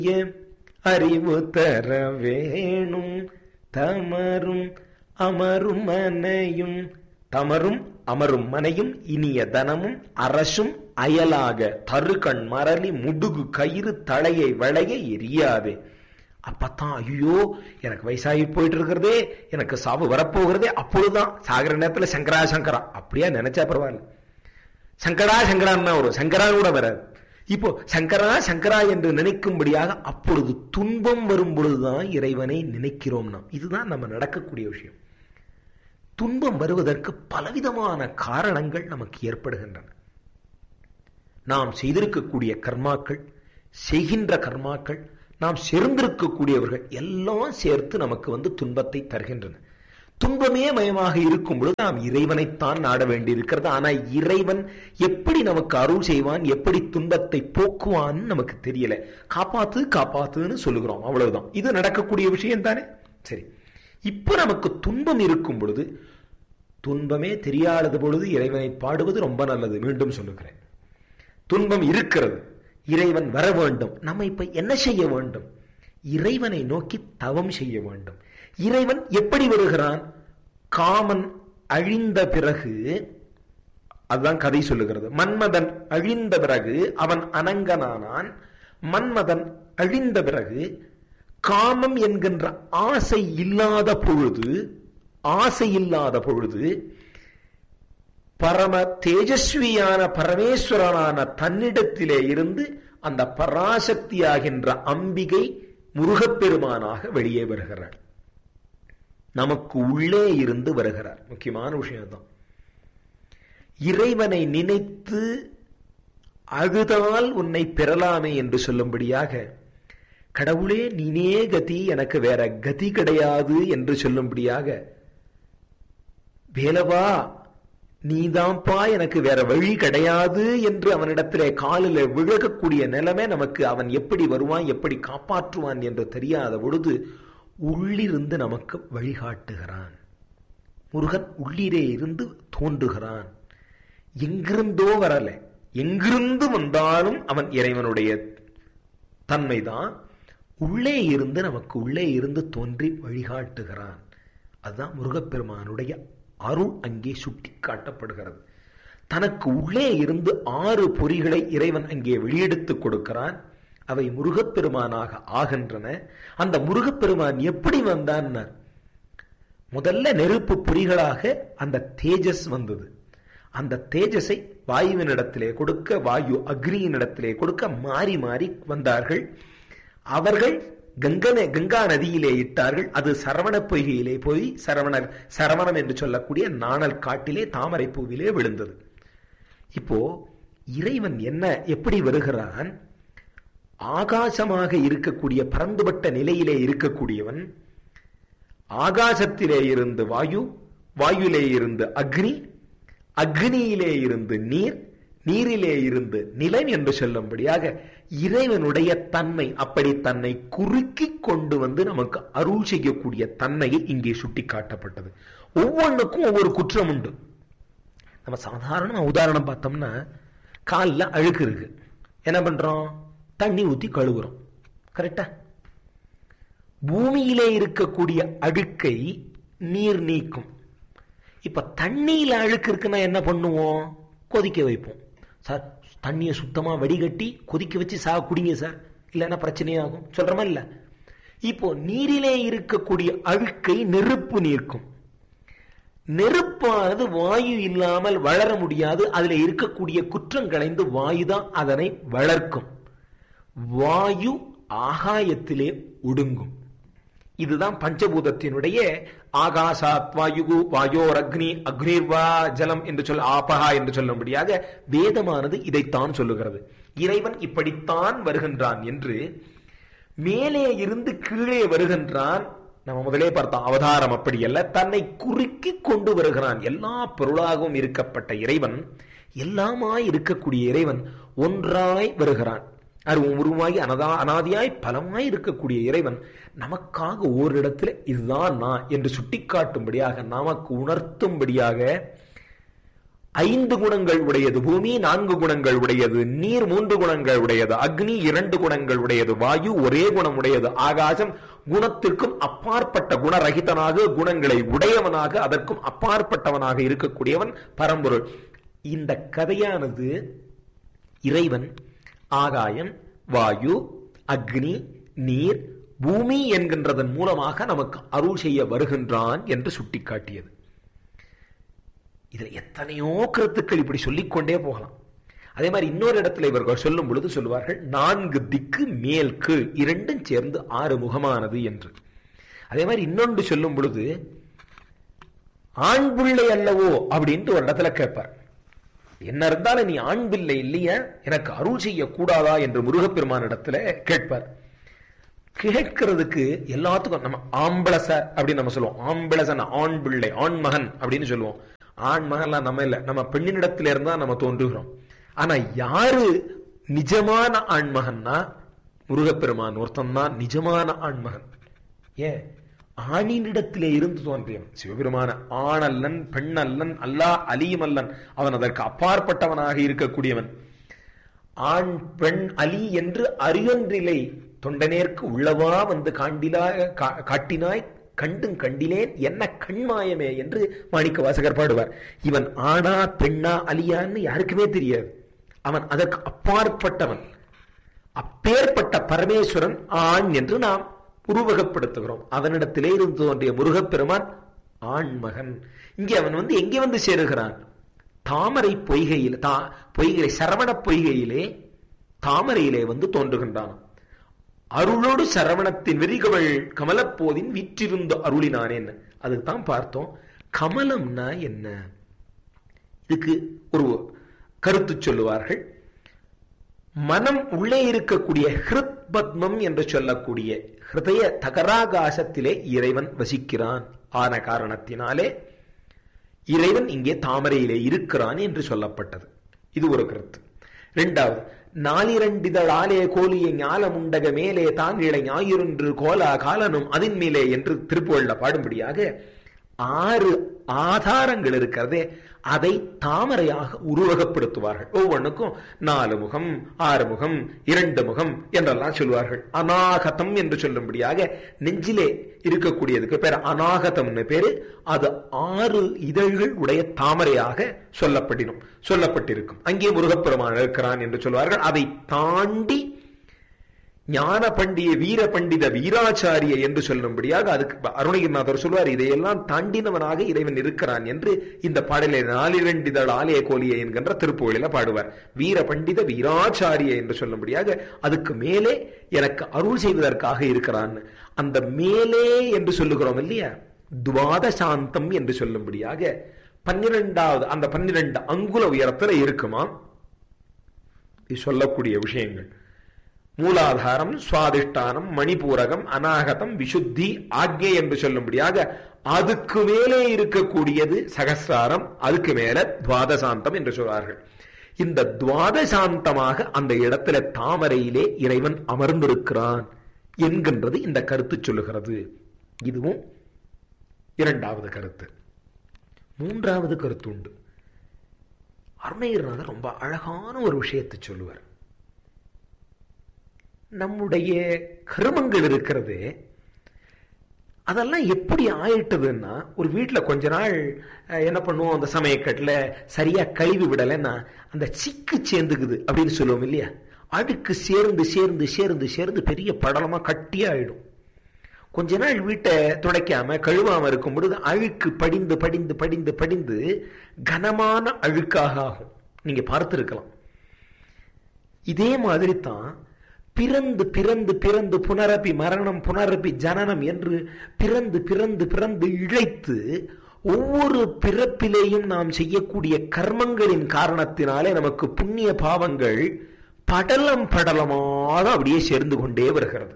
அறிவு தர வேணும் தமரும் அமரும் மனையும் தமரும் அமரும் மனையும் இனிய தனமும் அரசும் அயலாக தருகண் மரளி முடுகு கயிறு தலையை வளைய எரியாதே அப்பத்தான் ஐயோ எனக்கு வயசாகி போயிட்டு இருக்கிறதே எனக்கு சாவு வரப்போகிறதே அப்பொழுதுதான் சாகிற நேரத்துல சங்கரா சங்கரா அப்படியா நினைச்சா பரவாயில்ல சங்கரா சங்கரான்னா வரும் சங்கரா கூட வராது இப்போ சங்கரா சங்கரா என்று நினைக்கும்படியாக அப்பொழுது துன்பம் வரும் பொழுதுதான் இறைவனை நினைக்கிறோம் நாம் இதுதான் நம்ம நடக்கக்கூடிய விஷயம் துன்பம் வருவதற்கு பலவிதமான காரணங்கள் நமக்கு ஏற்படுகின்றன நாம் செய்திருக்கக்கூடிய கர்மாக்கள் செய்கின்ற கர்மாக்கள் நாம் சேர்ந்திருக்கக்கூடியவர்கள் எல்லாம் சேர்த்து நமக்கு வந்து துன்பத்தை தருகின்றன துன்பமே மயமாக இருக்கும் பொழுது நாம் இறைவனைத்தான் நாட வேண்டியிருக்கிறது ஆனா இறைவன் எப்படி நமக்கு அருள் செய்வான் எப்படி துன்பத்தை போக்குவான்னு நமக்கு தெரியல காப்பாத்து காப்பாத்துன்னு சொல்லுகிறோம் அவ்வளவுதான் இது நடக்கக்கூடிய விஷயம் தானே சரி இப்ப நமக்கு துன்பம் இருக்கும் பொழுது துன்பமே தெரியாதது பொழுது இறைவனை பாடுவது ரொம்ப நல்லது மீண்டும் சொல்லுகிறேன் துன்பம் இருக்கிறது இறைவன் வர வேண்டும் நம்ம இப்ப என்ன செய்ய வேண்டும் இறைவனை நோக்கி தவம் செய்ய வேண்டும் இறைவன் எப்படி வருகிறான் காமன் அழிந்த பிறகு அதுதான் கதை சொல்லுகிறது மன்மதன் அழிந்த பிறகு அவன் அனங்கனானான் மன்மதன் அழிந்த பிறகு காமம் என்கின்ற ஆசை இல்லாத பொழுது ஆசை இல்லாத பொழுது பரம தேஜஸ்வியான பரமேஸ்வரனான தன்னிடத்திலே இருந்து அந்த பராசக்தியாகின்ற அம்பிகை முருகப்பெருமானாக வெளியே வருகிறார் நமக்கு உள்ளே இருந்து வருகிறார் முக்கியமான விஷயம் தான் இறைவனை நினைத்து அழுதால் உன்னை பெறலாமே என்று சொல்லும்படியாக கடவுளே நீனே கதி எனக்கு வேற கதி கிடையாது என்று சொல்லும்படியாக வேலவா நீதான்ப்பா எனக்கு வேற வழி கிடையாது என்று அவனிடத்திலே காலில் விழகக்கூடிய நிலைமை நமக்கு அவன் எப்படி வருவான் எப்படி காப்பாற்றுவான் என்று தெரியாத பொழுது உள்ளிருந்து நமக்கு வழிகாட்டுகிறான் முருகன் உள்ளிரே இருந்து தோன்றுகிறான் எங்கிருந்தோ வரல எங்கிருந்து வந்தாலும் அவன் இறைவனுடைய தன்மைதான் உள்ளே இருந்து நமக்கு உள்ளே இருந்து தோன்றி வழிகாட்டுகிறான் அதுதான் முருகப்பெருமானுடைய அருள் அங்கே சுட்டி காட்டப்படுகிறது தனக்கு உள்ளே இருந்து ஆறு பொறிகளை இறைவன் அங்கே வெளியெடுத்து கொடுக்கிறான் அவை முருகப்பெருமானாக ஆகின்றன அந்த முருகப்பெருமான் எப்படி வந்தான் முதல்ல நெருப்பு பொறிகளாக அந்த தேஜஸ் வந்தது அந்த தேஜஸை வாயுவினிடத்திலே கொடுக்க வாயு அக்னியினிடத்திலே கொடுக்க மாறி மாறி வந்தார்கள் அவர்கள் கங்கனை கங்கா நதியிலே இட்டார்கள் அது சரவண பொய்கையிலே போய் சரவணர் சரவணம் என்று சொல்லக்கூடிய நாணல் காட்டிலே தாமரை பூவிலே விழுந்தது இப்போ இறைவன் என்ன எப்படி வருகிறான் ஆகாசமாக இருக்கக்கூடிய பறந்துபட்ட நிலையிலே இருக்கக்கூடியவன் ஆகாசத்திலே இருந்து வாயு வாயுலே இருந்து அக்னி அக்னியிலே இருந்து நீர் நீரிலே இருந்து நிலம் என்று சொல்லும்படியாக இறைவனுடைய தன்மை அப்படி தன்னை குறுக்கி கொண்டு வந்து நமக்கு அருள் செய்யக்கூடிய தன்மையை இங்கே சுட்டி காட்டப்பட்டது ஒவ்வொன்றுக்கும் ஒவ்வொரு குற்றம் உண்டு நம்ம சாதாரண உதாரணம் பார்த்தோம்னா காலில் அழுக்கு இருக்கு என்ன பண்றோம் தண்ணி ஊத்தி கழுவுறோம் கரெக்டா பூமியிலே இருக்கக்கூடிய அழுக்கை நீர் நீக்கும் இப்ப தண்ணியில அழுக்கு இருக்குன்னா என்ன பண்ணுவோம் கொதிக்க வைப்போம் சார் தண்ணியை சுத்தமா வடிகட்டி கொதிக்க வச்சு சா குடிங்க சார் இல்லைன்னா பிரச்சனையாகும் சொல்றமா இல்ல இப்போ நீரிலே இருக்கக்கூடிய அழுக்கை நெருப்பு நீர்க்கும் நெருப்பானது வாயு இல்லாமல் வளர முடியாது அதுல இருக்கக்கூடிய குற்றம் களைந்து வாயு தான் அதனை வளர்க்கும் வாயு ஆகாயத்திலே ஒடுங்கும் இதுதான் பஞ்சபூதத்தினுடைய ஆகாசாத் வாயு வாயோர் அக்னி அக்னிர்வா ஜலம் என்று சொல்ல ஆபகா என்று சொல்லும்படியாக வேதமானது இதைத்தான் சொல்லுகிறது இறைவன் இப்படித்தான் வருகின்றான் என்று மேலே இருந்து கீழே வருகின்றான் நம்ம முதலே பார்த்தோம் அவதாரம் அப்படி அல்ல தன்னை குறுக்கி கொண்டு வருகிறான் எல்லா பொருளாகவும் இருக்கப்பட்ட இறைவன் எல்லாமாய் இருக்கக்கூடிய இறைவன் ஒன்றாய் வருகிறான் அருவம் உருவாகி அனதா அனாதியாய் பலமாய் இருக்கக்கூடிய இறைவன் நமக்காக ஓரிடத்துல இதுதான் நான் என்று சுட்டிக்காட்டும்படியாக நமக்கு உணர்த்தும்படியாக ஐந்து குணங்கள் உடையது பூமி நான்கு குணங்கள் உடையது நீர் மூன்று குணங்கள் உடையது அக்னி இரண்டு குணங்கள் உடையது வாயு ஒரே குணம் உடையது ஆகாசம் குணத்திற்கும் அப்பாற்பட்ட குணரகிதனாக குணங்களை உடையவனாக அதற்கும் அப்பாற்பட்டவனாக இருக்கக்கூடியவன் பரம்பொருள் இந்த கதையானது இறைவன் ஆகாயம் வாயு அக்னி நீர் பூமி என்கின்றதன் மூலமாக நமக்கு அருள் செய்ய வருகின்றான் என்று சுட்டிக்காட்டியது இதுல எத்தனையோ கருத்துக்கள் இப்படி சொல்லிக்கொண்டே போகலாம் அதே மாதிரி இன்னொரு இடத்துல இவர்கள் சொல்லும் பொழுது சொல்லுவார்கள் நான்கு திக்கு மேல் கீழ் இரண்டும் சேர்ந்து ஆறு முகமானது என்று அதே மாதிரி இன்னொன்று சொல்லும் பொழுது ஆண் பிள்ளை அல்லவோ அப்படின்ட்டு ஒரு இடத்துல கேட்பார் என்ன இருந்தாலும் நீ ஆண் பிள்ளை இல்லையா எனக்கு அருள் செய்ய கூடாதா என்று முருகப்பெருமான இடத்துல கேட்பார் கேட்கிறதுக்கு எல்லாத்துக்கும் நம்ம ஆம்பளச அப்படின்னு நம்ம சொல்லுவோம் ஆம்பளசன் ஆண் பிள்ளை ஆண் மகன் அப்படின்னு சொல்லுவோம் ஆண் மகன்லாம் நம்ம இல்ல நம்ம பெண்ணினிடத்துல இருந்தா நம்ம தோன்றுகிறோம் ஆனா யாரு நிஜமான ஆண்மகன்னா முருகப்பெருமான் ஒருத்தன் தான் நிஜமான ஆண்மகன் ஏன் ஆணினிடத்திலே இருந்து தோன்றியவன் சிவபெருமான ஆணல்லன் பெண்ணல்லன் அல்லா அலியுமல்லன் அவன் அதற்கு அப்பாற்பட்டவனாக இருக்கக்கூடியவன் ஆண் பெண் அலி என்று அறியொன்றிலை தொண்டனேற்கு உள்ளவா வந்து காண்டிலா காட்டினாய் கண்டும் கண்டிலேன் என்ன கண்மாயமே என்று மாணிக்க வாசகர் பாடுவார் இவன் ஆணா பெண்ணா அலியான்னு யாருக்குமே தெரியாது அவன் அதற்கு அப்பாற்பட்டவன் அப்பேற்பட்ட பரமேஸ்வரன் ஆண் என்று நாம் உருவகப்படுத்துகிறோம் அவனிடத்திலே இருந்து தோன்றிய முருகப்பெருமான் ஆண்மகன் இங்கே அவன் வந்து எங்கே வந்து சேருகிறான் தாமரை பொய்கையில் தா பொய்கை சரவண பொய்கையிலே தாமரையிலே வந்து தோன்றுகின்றான் அருளோடு சரவணத்தின் வெறிகவள் கமலப்போதின் விற்றிருந்த அருளினானேன்னு அதுதான் பார்த்தோம் கமலம்னா என்ன இதுக்கு ஒரு கருத்து சொல்லுவார்கள் மனம் உள்ளே இருக்கக்கூடிய ஹிருத் பத்மம் என்று சொல்லக்கூடிய ஹிருதய தகராகாசத்திலே இறைவன் வசிக்கிறான் ஆன காரணத்தினாலே இறைவன் இங்கே தாமரையிலே இருக்கிறான் என்று சொல்லப்பட்டது இது ஒரு கருத்து இரண்டாவது நாலிரண்டிதழாலே கோலிய ஞாலமுண்டக மேலே தான் இளை ஞாயிறொன்று கோலா காலனும் அதின் மேலே என்று திருப்புகழ்ல பாடும்படியாக ஆறு ஆதாரங்கள் இருக்கிறதே அதை தாமரையாக உருவகப்படுத்துவார்கள் ஒவ்வொன்றுக்கும் நாலு முகம் ஆறு முகம் இரண்டு முகம் என்றெல்லாம் சொல்லுவார்கள் அநாகதம் என்று சொல்லும்படியாக நெஞ்சிலே இருக்கக்கூடியதுக்கு பேர் அநாகதம்னு பேரு அது ஆறு இதழ்கள் உடைய தாமரையாக சொல்லப்பட்டினும் சொல்லப்பட்டிருக்கும் அங்கே முருகப்பெருமான் இருக்கிறான் என்று சொல்வார்கள் அதை தாண்டி ஞான பண்டிய வீர பண்டித வீராச்சாரிய என்று சொல்லும்படியாக அதுக்கு அருணகிரிநாதர் சொல்வார் இதையெல்லாம் தாண்டினவனாக இறைவன் இருக்கிறான் என்று இந்த பாடலை நாலிரண்டிதழ் ஆலய கோலிய என்கின்ற திருப்புகளில பாடுவார் வீர பண்டித வீராச்சாரிய என்று சொல்லும்படியாக அதுக்கு மேலே எனக்கு அருள் செய்வதற்காக இருக்கிறான் அந்த மேலே என்று சொல்லுகிறோம் இல்லையா துவாத சாந்தம் என்று சொல்லும்படியாக பன்னிரெண்டாவது அந்த பன்னிரெண்டு அங்குல உயரத்துல இருக்குமா சொல்லக்கூடிய விஷயங்கள் மூலாதாரம் சுவாதிஷ்டானம் மணிபூரகம் அநாகதம் விசுத்தி ஆக்ஞை என்று சொல்லும்படியாக அதுக்கு மேலே இருக்கக்கூடியது சகசிராரம் அதுக்கு மேல துவாதசாந்தம் என்று சொல்வார்கள் இந்த துவாதசாந்தமாக அந்த இடத்துல தாமரையிலே இறைவன் அமர்ந்திருக்கிறான் என்கின்றது இந்த கருத்து சொல்லுகிறது இதுவும் இரண்டாவது கருத்து மூன்றாவது கருத்து உண்டு அருணகிரிநாதர் ரொம்ப அழகான ஒரு விஷயத்தை சொல்லுவார் நம்முடைய கருமங்கள் இருக்கிறது அதெல்லாம் எப்படி ஆயிட்டதுன்னா ஒரு வீட்டில் கொஞ்ச நாள் என்ன பண்ணுவோம் அந்த சமயக்கட்டில் சரியா கழுவி விடலைன்னா அந்த சிக்கு சேர்ந்துக்குது அப்படின்னு சொல்லுவோம் இல்லையா அழுக்கு சேர்ந்து சேர்ந்து சேர்ந்து சேர்ந்து பெரிய படலமா கட்டியாயிடும் கொஞ்ச நாள் வீட்டை துடைக்காம கழுவாம இருக்கும் பொழுது அழுக்கு படிந்து படிந்து படிந்து படிந்து கனமான அழுக்காக ஆகும் நீங்க பார்த்திருக்கலாம் இதே மாதிரி தான் பிறந்து பிறந்து பிறந்து புனரப்பி மரணம் புனரப்பி ஜனனம் என்று பிறந்து பிறந்து பிறந்து இழைத்து ஒவ்வொரு பிறப்பிலேயும் நாம் செய்யக்கூடிய கர்மங்களின் காரணத்தினாலே நமக்கு புண்ணிய பாவங்கள் படலம் படலமாக அப்படியே சேர்ந்து கொண்டே வருகிறது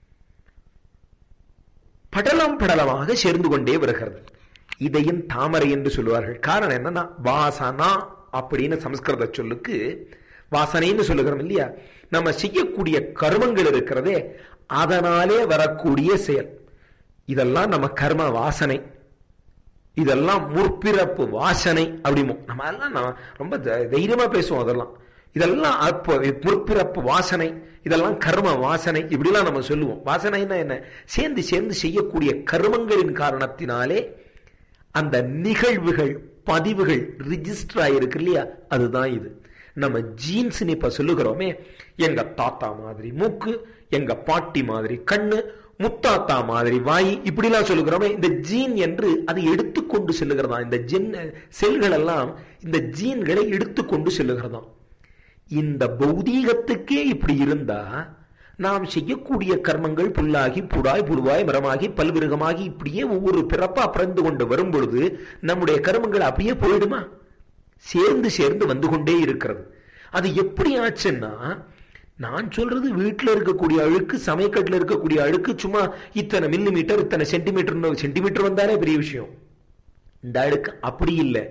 படலம் படலமாக சேர்ந்து கொண்டே வருகிறது இதையும் தாமரை என்று சொல்லுவார்கள் காரணம் என்னன்னா வாசனா அப்படின்னு சமஸ்கிருத சொல்லுக்கு வாசனைன்னு சொல்லுகிறோம் இல்லையா நம்ம செய்யக்கூடிய கர்மங்கள் இருக்கிறதே அதனாலே வரக்கூடிய செயல் இதெல்லாம் நம்ம கர்ம வாசனை இதெல்லாம் முற்பிறப்பு வாசனை அப்படிமோ நம்ம எல்லாம் நான் ரொம்ப த- தைரியமா பேசுவோம் அதெல்லாம் இதெல்லாம் அப்போ முற்பிறப்பு வாசனை இதெல்லாம் கர்ம வாசனை இப்படிலாம் நம்ம சொல்லுவோம் வாசனைன்னா என்ன சேர்ந்து சேர்ந்து செய்யக்கூடிய கர்மங்களின் காரணத்தினாலே அந்த நிகழ்வுகள் பதிவுகள் ரிஜிஸ்டர் ஆயிருக்கு இல்லையா அதுதான் இது நம்ம ஜீன்ஸ் இப்ப சொல்லுகிறோமே எங்க தாத்தா மாதிரி மூக்கு எங்க பாட்டி மாதிரி கண்ணு முத்தாத்தா மாதிரி வாய் இப்படிலாம் சொல்லுகிறோமே இந்த ஜீன் என்று அதை எடுத்துக்கொண்டு செல்லுகிறதா இந்த ஜென் செல்கள் எல்லாம் இந்த ஜீன்களை எடுத்துக்கொண்டு செல்லுகிறதாம் இந்த பௌதீகத்துக்கே இப்படி இருந்தா நாம் செய்யக்கூடிய கர்மங்கள் புல்லாகி புடாய் புழுவாய் மரமாகி பல்விருகமாகி இப்படியே ஒவ்வொரு பிறப்பா பிறந்து கொண்டு வரும் பொழுது நம்முடைய கர்மங்கள் அப்படியே போயிடுமா சேர்ந்து சேர்ந்து வந்து கொண்டே இருக்கிறது அது எப்படி ஆச்சுன்னா நான் சொல்றது வீட்டுல இருக்கக்கூடிய அழுக்கு சமயக்கட்டுல இருக்கக்கூடிய அழுக்கு சும்மா இத்தனை மில்லி மீட்டர் இத்தனை சென்டிமீட்டர் சென்டிமீட்டர் வந்தாலே பெரிய விஷயம் இந்த அழுக்கு அப்படி இல்லை